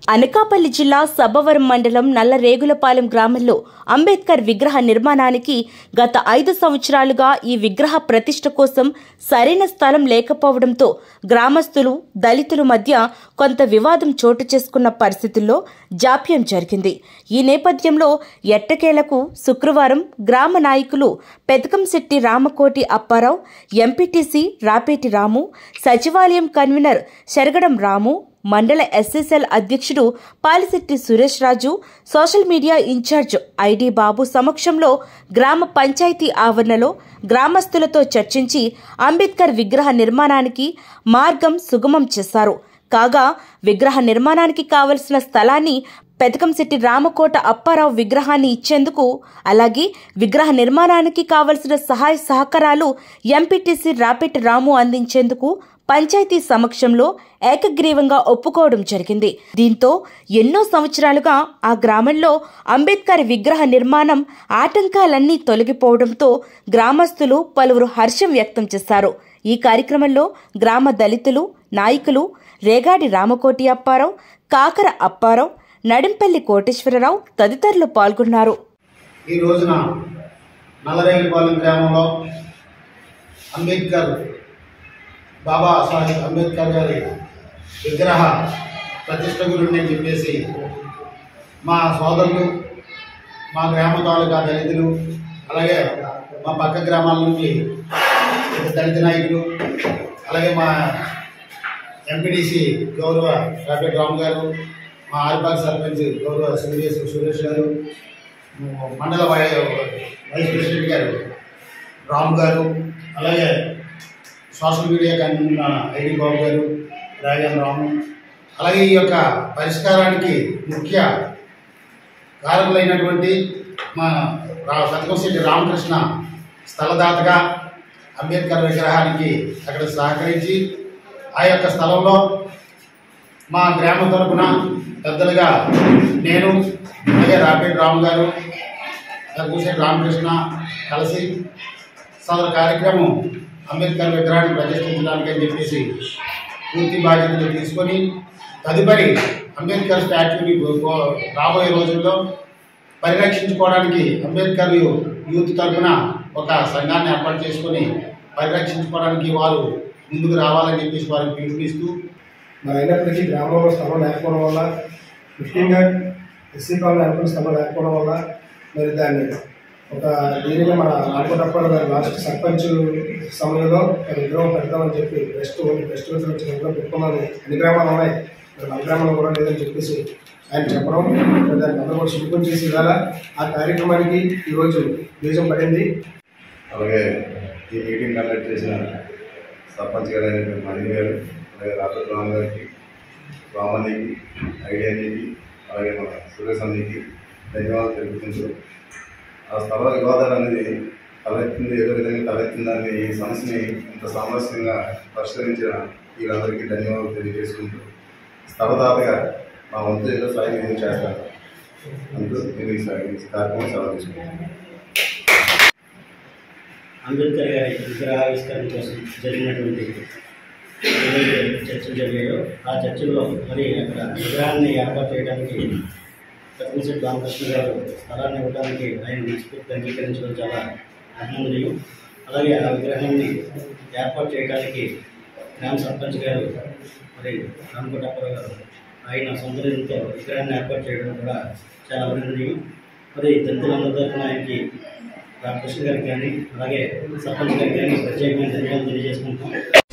అనకాపల్లి జిల్లా సబ్బవరం మండలం నల్లరేగులపాలెం గ్రామంలో అంబేద్కర్ విగ్రహ నిర్మాణానికి గత ఐదు సంవత్సరాలుగా ఈ విగ్రహ ప్రతిష్ట కోసం సరైన స్థలం లేకపోవడంతో గ్రామస్తులు దళితుల మధ్య కొంత వివాదం చోటు చేసుకున్న పరిస్థితుల్లో జాప్యం జరిగింది ఈ నేపథ్యంలో ఎట్టకేలకు శుక్రవారం గ్రామ నాయకులు పెదకంశెట్టి రామకోటి అప్పారావు ఎంపీటీసీ రాపేటి రాము సచివాలయం కన్వీనర్ శరగడం రాము మండల ఎస్ఎస్ఎల్ అధ్యక్షుడు Palisetti Suresh Raju social media in-charge ఐడి బాబు సమక్షంలో గ్రామ పంచాయతీ ఆవరణలో గ్రామస్తులతో చర్చించి అంబేద్కర్ విగ్రహ నిర్మాణానికి మార్గం సుగమం చేశారు కాగా విగ్రహ నిర్మాణానికి కావలసిన స్థలాన్ని పెదకంశెట్టి రామకోట అప్పారావు విగ్రహాన్ని ఇచ్చేందుకు అలాగే విగ్రహ నిర్మాణానికి కావలసిన సహాయ సహకారాలు ఎంపీటీసీ రాపెట్ రాము అందించేందుకు పంచాయతీ సమక్షంలో ఏకగ్రీవంగా ఒప్పుకోవడం జరిగింది దీంతో ఎన్నో సంవత్సరాలుగా ఆ గ్రామంలో అంబేద్కర్ విగ్రహ నిర్మాణం ఆటంకాలన్నీ తొలగిపోవడంతో గ్రామస్తులు పలువురు హర్షం వ్యక్తం చేశారు ఈ కార్యక్రమంలో గ్రామ దళితులు నాయకులు రేగాడి రామకోటి అప్పారావు కాకర అప్పారావు నడింపల్లి కోటేశ్వరరావు తదితరులు పాల్గొన్నారు ఈ రోజున నల్లరేగిపాలెం గ్రామంలో అంబేద్కర్ బాబా సాహెబ్ అంబేద్కర్ గారి విగ్రహ ప్రతిష్ట గురించి చెప్పేసి మా సోదరులు మా గ్రామ తాలూకా దళితులు అలాగే మా పక్క గ్రామాల నుంచి దళిత నాయకులు అలాగే మా ఎంపీడీసీ గౌరవ రాబెట్ రామ్ గారు మా ఆరిపాక్ సర్పంచ్ గౌరవ సురేష్ సురేష్ గారు మండల వై- వైస్ ప్రెసిడెంట్ గారు రామ్ గారు అలాగే సోషల్ మీడియా కన్నా ఐడి బాబు గారు రాజన్ రాము అలాగే ఈ యొక్క పరిష్కారానికి ముఖ్య కారకులైనటువంటి మా రా సతకంశెట్టి రామకృష్ణ స్థలదాతగా అంబేద్కర్ విగ్రహానికి అక్కడ సహకరించి ఆ యొక్క స్థలంలో మా గ్రామం తరపున పెద్దలుగా నేను అలాగే రాపేటి రాము గారు దగ్గుశెట్టి రామకృష్ణ కలిసి సదరు కార్యక్రమం అంబేద్కర్ విగ్రహాన్ని ప్రతిష్ఠించడానికి అని చెప్పేసి పూర్తి బాధ్యతలు తీసుకొని తదుపరి అంబేద్కర్ స్టాచ్యూని గో- రాబోయే రోజుల్లో పరిరక్షించుకోవడానికి అంబేద్కర్ యూత్ తరఫున ఒక సంఘాన్ని ఏర్పాటు చేసుకొని పరిరక్షించుకోవడానికి వారు ముందుకు రావాలని చెప్పేసి వారికి పిలుపునిస్తూ మరి అయినప్పటికీ గ్రామంలో స్థలం లేకపోవడం వల్ల ముఖ్యంగా ఎస్సీ కాలనీ అనుకున్న స్థలం లేకపోవడం వల్ల మరి దాన్ని ఒక దీనిగా మన నాటుకోటప్పల గారి లాస్ట్ సర్పంచ్ సమయంలో మరి విగ్రహం పెడతామని చెప్పి బెస్ట్ ఓన్లీ ఫెస్టివల్స్ వచ్చి విగ్రహం పెట్టుకున్నాను అన్ని గ్రామాలు ఉన్నాయి మరి మన గ్రామంలో కూడా లేదని చెప్పేసి ఆయన చెప్పడం మరి దాన్ని అందరూ కూడా శుభ్రం చేసి ఇవాళ ఆ కార్యక్రమానికి ఈరోజు బీజం పడింది అలాగే ఈ మీటింగ్ కండక్ట్ చేసిన సర్పంచ్ గారు అయినటువంటి మణి గారు అలాగే రాజు రామ్ గారికి రామన్నకి ఐడియానికి అలాగే మన సురేష్ అన్నకి ధన్యవాదాలు తెలుపుకుంటూ ఆ స్థల వివాదాలు అనేది తలెత్తింది ఏదో విధంగా తలెత్తిందని ఈ సమస్యని ఇంత సామరస్యంగా పరిష్కరించిన వీళ్ళందరికీ ధన్యవాదాలు తెలియజేసుకుంటూ స్థలదాతగా మా వంతు ఏదో సాయం ఏదో చేస్తాను అంటూ నేను ఈ సా- ఈ కార్యక్రమం సెలవు తీసుకుంటాను అంబేద్కర్ గారి విగ్రహావిష్కరణ కోసం జరిగినటువంటి ఏదైతే చర్చలు జరిగాయో ఆ చర్చల్లో మరి అక్కడ విగ్రహాన్ని ఏర్పాటు చేయడానికి పద్మశ్రీ రామకృష్ణ గారు స్థలాన్ని ఇవ్వడానికి ఆయన మనస్ఫూర్తిగా అంగీకరించడం చాలా అభినందనీయం అలాగే ఆ విగ్రహాన్ని ఏర్పాటు చేయడానికి గ్రామ సర్పంచ్ గారు మరి రామకోటప్పరావు గారు ఆయన సొంత నిధులతో విగ్రహాన్ని ఏర్పాటు చేయడం కూడా చాలా అభినందనీయం మరి దళితులందరి తరఫున ఆయనకి రామకృష్ణ గారికి కానీ అలాగే సర్పంచ్ గారికి కానీ ప్రత్యేకమైన ధన్యవాదాలు తెలియజేసుకుంటాం